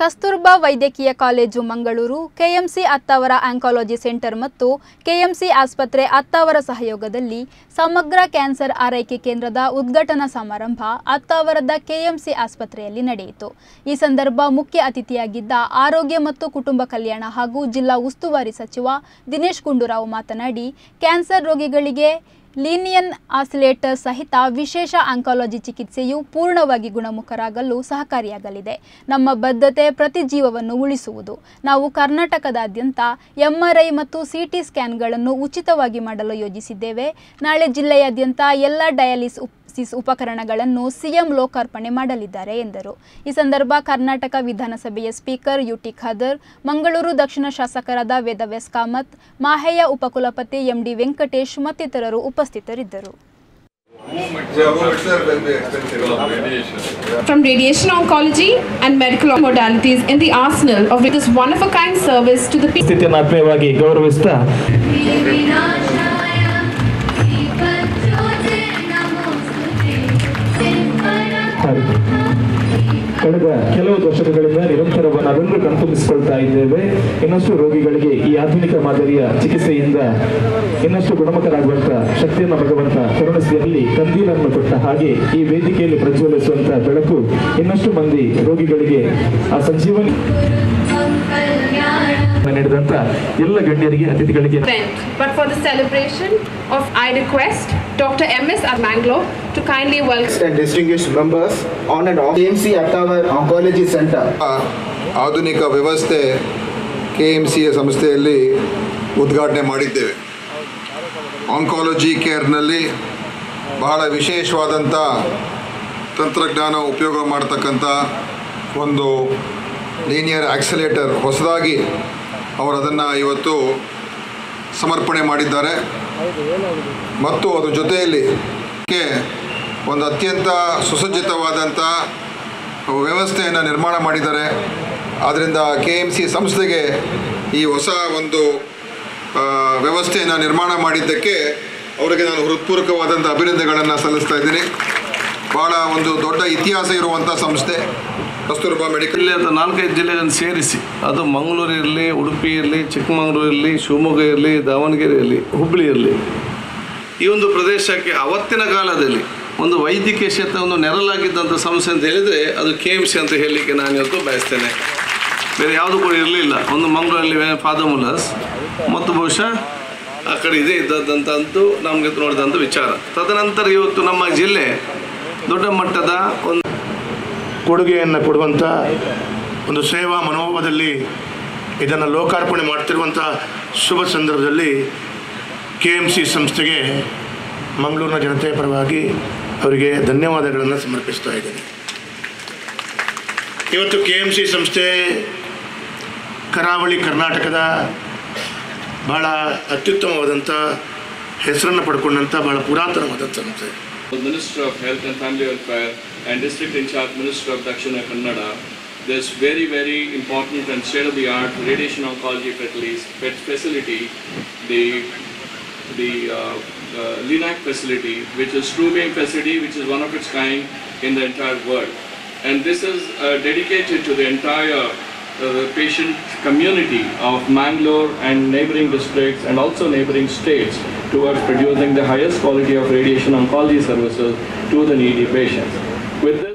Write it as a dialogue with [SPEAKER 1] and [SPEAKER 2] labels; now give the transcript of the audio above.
[SPEAKER 1] ಕಸ್ತೂರ್ಬಾ ವೈದ್ಯಕೀಯ college Mangaluru KMC Attavar oncology centre ಮತ್ತು KMC ಆಸ್ಪತ್ರೆ ಅತ್ತಾವರ ಸಹಯೋಗದಲ್ಲಿ ಸಮಗ್ರ ಕ್ಯಾನ್ಸರ್ ಆರೈಕೆ ಕೇಂದ್ರದ ಉದ್ಘಾಟನಾ ಸಮಾರಂಭ ಅತ್ತಾವರದ ಕೆಎಂಸಿ ಆಸ್ಪತ್ರೆಯಲ್ಲಿ ನಡೆಯಿತು ಈ ಸಂದರ್ಭ ಮುಖ್ಯ ಅತಿಥಿಯಾಗಿದ್ದ ಆರೋಗ್ಯ ಮತ್ತು ಕುಟುಂಬ ಕಲ್ಯಾಣ ಹಾಗೂ ಜಿಲ್ಲಾ ಉಸ್ತುವಾರಿ ಸಚಿವ ದಿನೇಶ್ ಗುಂಡೂರಾವ್ ಮಾತನಾಡಿ ಕ್ಯಾನ್ಸರ್ ರೋಗಿಗಳಿಗೆ ಲೀನಿಯನ್ ಆಸಿಲೇಟರ್ ಸಹಿತ ವಿಶೇಷ ಆಂಕಾಲಜಿ ಚಿಕಿತ್ಸೆಯು ಪೂರ್ಣವಾಗಿ ಗುಣಮುಖರಾಗಲು ಸಹಕಾರಿಯಾಗಲಿದೆ ನಮ್ಮ ಬದ್ಧತೆ ಪ್ರತಿ ಜೀವವನ್ನು ಉಳಿಸುವುದು ನಾವು ಕರ್ನಾಟಕದಾದ್ಯಂತ ಎಂಆರ್ಐ ಮತ್ತು ಸಿಟಿ ಸ್ಕ್ಯಾನ್ಗಳನ್ನು ಉಚಿತವಾಗಿ ಮಾಡಲು ಯೋಜಿಸಿದ್ದೇವೆ ನಾಳೆ ಜಿಲ್ಲೆಯಾದ್ಯಂತ ಎಲ್ಲ ಡಯಾಲಿಸ್ ಉಪ್ ಸಿಸ್ ಉಪಕರಣಗಳನ್ನು ಸಿಎಂ ಲೋಕಾರ್ಪಣೆ ಮಾಡಲಿದ್ದಾರೆ ಎಂದರು ಈ ಸಂದರ್ಭ ಕರ್ನಾಟಕ ವಿಧಾನಸಭೆಯ ಸ್ಪೀಕರ್ ಯುಟಿ ಖಾದರ್ ಮಂಗಳೂರು ದಕ್ಷಿಣ ಶಾಸಕರಾದ ವೇದವ್ಯಾಸ್ ಕಾಮತ್ ಮಾಹೆಯ ಉಪಕುಲಪತಿ ಎಂಡಿ ವೆಂಕಟೇಶ್ ಮತ್ತಿತರರು ಉಪಸ್ಥಿತರಿದ್ದರು
[SPEAKER 2] from radiation oncology and medical modalities in the arsenal of this one-of-a-kind service to the people.
[SPEAKER 3] ಸ್ಥಿತಿಯನ್ನು ಆತ್ಮೀಯವಾಗಿ ಗೌರವಿಸ್ತಾ
[SPEAKER 4] विनाशाय दीपज्योते नमोस्तुते
[SPEAKER 3] ಹಾಡಿ. ಕಳೆದ ಕೆಲವು ದಶಕಗಳಿಂದ ನಿರಂತರವನ್ನು ನಾವೆಲ್ಲರೂ ಕಣ್ತುಂಬಿಸಿಕೊಳ್ತಾ ಇದ್ದೇವೆ ಇನ್ನಷ್ಟು ರೋಗಿಗಳಿಗೆ ಈ ಆಧುನಿಕ ಮಾದರಿಯ ಚಿಕಿತ್ಸೆಯಿಂದ ಇನ್ನಷ್ಟು ಗುಣಮುಖರಾಗುವಂತ ಶಕ್ತಿಯನ್ನು ಭಗವಂತ ಕರುಣಿಸಿದಲ್ಲಿ ಕಂದೀಲನ್ನು ಕೊಟ್ಟ ಹಾಗೆ ಈ ವೇದಿಕೆಯಲ್ಲಿ ಪ್ರಜ್ವಲಿಸುವಂತ ಬೆಳಕು ಇನ್ನಷ್ಟು ಮಂದಿ ರೋಗಿಗಳಿಗೆ ಆ ಸಂಜೀವನಿ
[SPEAKER 4] कल्याणम्
[SPEAKER 3] ನೀಡಿದಂತ ಎಲ್ಲ ಗಣ್ಯರಿಗೆ ಅತಿಥಿಗಳಿಗೆ
[SPEAKER 2] event. But for the celebration of I request Dr. M.S. at Mangalore to kindly welcome
[SPEAKER 5] and distinguished members on and off KMC Attawar Oncology Center.
[SPEAKER 6] ಆಧುನಿಕ ವ್ಯವಸ್ಥೆ ಕೆ ಎಮ್ ಸಿ ಸಂಸ್ಥೆಯಲ್ಲಿ ಉದ್ಘಾಟನೆ ಮಾಡಿದ್ದೇವೆ ಆಂಕಾಲಜಿ ಕೇರ್ನಲ್ಲಿ ಬಹಳ ವಿಶೇಷವಾದಂಥ ತಂತ್ರಜ್ಞಾನ ಉಪಯೋಗ ಮಾಡ್ತಕ್ಕಂಥ ಒಂದು ಲೀನಿಯರ್ ಆಕ್ಸಲೇಟರ್ ಹೊಸದಾಗಿ ಅವರು ಅದನ್ನು ಇವತ್ತು ಸಮರ್ಪಣೆ ಮಾಡಿದ್ದಾರೆ ಮತ್ತು ಅದ್ರ ಜೊತೆಯಲ್ಲಿ ಕ್ಕೆ ಒಂದು ಅತ್ಯಂತ ಸುಸಜ್ಜಿತವಾದಂಥ ವ್ಯವಸ್ಥೆಯನ್ನು ನಿರ್ಮಾಣ ಮಾಡಿದ್ದಾರೆ ಆದ್ದರಿಂದ ಕೆ ಎಮ್ ಸಿ ಸಂಸ್ಥೆಗೆ ಈ ಹೊಸ ಒಂದು ಆ, ವ್ಯವಸ್ಥೆಯನ್ನು ನಿರ್ಮಾಣ ಮಾಡಿದ್ದಕ್ಕೆ ಅವರಿಗೆ ನಾನು ಹೃತ್ಪೂರ್ವಕವಾದಂಥ ಅಭಿನಂದನೆಗಳನ್ನು ಸಲ್ಲಿಸ್ತಾ ಇದ್ದೀನಿ ಭಾಳ ಒಂದು ದೊಡ್ಡ ಇತಿಹಾಸ ಇರುವಂಥ ಸಂಸ್ಥೆ ಕಸ್ತೂರ್ಬಾ ಮೆಡಿಕಲ್
[SPEAKER 7] ಜಿಲ್ಲೆಯ ನಾಲ್ಕೈದು ಜಿಲ್ಲೆಗಳನ್ನು ಸೇರಿಸಿ ಅದು ಮಂಗಳೂರು ಇರಲಿ ಉಡುಪಿ ಇರಲಿ ಚಿಕ್ಕಮಗಳೂರು ಇರಲಿ ಶಿವಮೊಗ್ಗ ಇರಲಿ ದಾವಣಗೆರೆ ಇರಲಿ ಹುಬ್ಬಳ್ಳಿ ಇರಲಿ ಈ ಒಂದು ಪ್ರದೇಶಕ್ಕೆ ಅವತ್ತಿನ ಕಾಲದಲ್ಲಿ ಒಂದು ವೈದ್ಯಕೀಯ ಕ್ಷೇತ್ರ ಒಂದು ನೆರಲಾಗಿದ್ದಂಥ ಸಂಸ್ಥೆ ಅಂತ ಹೇಳಿದರೆ ಅದು ಕೆ ಎಮ್ ಸಿ ಅಂತ ಹೇಳಲಿಕ್ಕೆ ನಾನು ಇವತ್ತು ಬಯಸ್ತೇನೆ ಬೇರೆ ಯಾವುದು ಕೂಡ ಇರಲಿಲ್ಲ ಒಂದು ಮಂಗಳೂರಲ್ಲಿ ಫಾದಮುಲಸ್ ಮತ್ತು ಬಹುಶಃ ಆ ಕಡೆ ಇದೇ ಇದ್ದದ್ದಂತಂತೂ ನಮಗೆ ನೋಡಿದಂಥ ವಿಚಾರ ತದನಂತರ ಇವತ್ತು ನಮ್ಮ ಜಿಲ್ಲೆ ದೊಡ್ಡ ಮಟ್ಟದ ಒಂದು
[SPEAKER 8] ಕೊಡುಗೆಯನ್ನು ಕೊಡುವಂಥ ಒಂದು ಸೇವಾ ಮನೋಭಾವದಲ್ಲಿ ಇದನ್ನು ಲೋಕಾರ್ಪಣೆ ಮಾಡ್ತಿರುವಂಥ ಶುಭ ಸಂದರ್ಭದಲ್ಲಿ ಕೆ ಎಮ್ ಸಿ ಸಂಸ್ಥೆಗೆ ಮಂಗಳೂರಿನ ಜನತೆಯ ಪರವಾಗಿ ಅವರಿಗೆ ಧನ್ಯವಾದಗಳನ್ನು ಸಮರ್ಪಿಸ್ತಾ ಇದ್ದೇನೆ ಇವತ್ತು ಕೆ ಎಮ್ ಸಿ ಸಂಸ್ಥೆ ಕರಾವಳಿ ಕರ್ನಾಟಕದ ಬಹಳ ಅತ್ಯುತ್ತಮವಾದಂಥ ಹೆಸರನ್ನು ಪಡ್ಕೊಂಡಂಥ ಬಹಳ ಪುರಾತನವಾದಂಥ ಸಂಸ್ಥೆ
[SPEAKER 9] Minister of Health and Family Welfare and District in charge Minister of Dakshina Kannada, this very, very important and state-of-the-art radiation oncology facilities- fa- facility, the, the uh, uh, LINAC facility, which is true beam facility, which is one of its kind in the entire world. And this is uh, dedicated to the entire uh, patient community of Mangalore and neighboring districts and also neighboring states towards producing the highest quality of radiation oncology services to the needy patients. With this